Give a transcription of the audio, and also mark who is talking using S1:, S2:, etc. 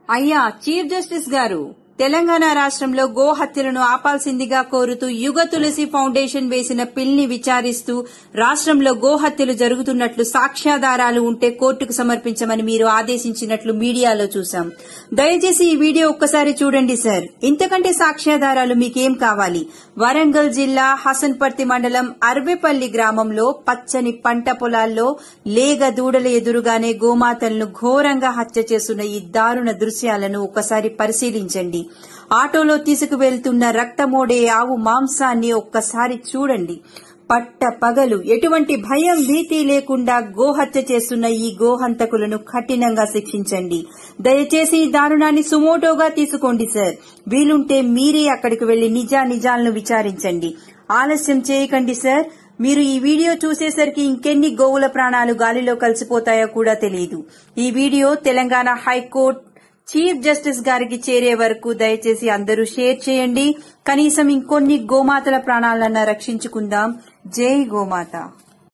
S1: అయ్యా chief justice గారు తెలంగాణ రాష్ట్రంలో గో హత్యలను ఆపాల్సిందిగా కోరుతూ యుగ తులసి ఫౌండేషన్ వేసిన పిల్ని విచారిస్తూ రాష్ట్రంలో గో హత్యలు జరుగుతున్నట్లు సాక్ష్యాధారాలు ఉంటే కోర్టుకు సమర్పించమని మీరు ఆదేశించినట్లు మీడియాలో చూశాం దయచేసి ఈ వీడియో ఒక్కసారి చూడండి సార్ ఇంతకంటే సాక్ష్యాధారాలు మీకేం కావాలి వరంగల్ జిల్లా హసన్పర్తి మండలం అర్వెపల్లి గ్రామంలో పచ్చని పంట పొలాల్లో లేగ దూడల ఎదురుగానే గోమాతలను ఘోరంగా హత్య చేస్తున్న ఈ దారుణ దృశ్యాలను ఒక్కసారి పరిశీలించండి ఆటోలో తీసుకువెళ్తున్న రక్తమోడే ఆవు మాంసాన్ని ఒక్కసారి చూడండి పట్ట పగలు ఎటువంటి భయం భీతి లేకుండా గోహత్య చేస్తున్న ఈ గోహంతకులను కఠినంగా శిక్షించండి దయచేసి ఈ దారుణాన్ని సుమోటోగా తీసుకోండి సార్ వీలుంటే మీరే అక్కడికి వెళ్లి నిజా నిజాలను విచారించండి ఆలస్యం చేయకండి సార్ మీరు ఈ వీడియో చూసేసరికి ఇంకెన్ని గోవుల ప్రాణాలు గాలిలో కలిసిపోతాయో కూడా తెలియదు ఈ video Telangana high court chief justice గారికి చేరే వరకు దయచేసి అందరూ షేర్ చేయండి కనీసం ఇంకొన్ని గోమాతల ప్రాణాలన్నా రక్షించుకుందాం జై గోమాత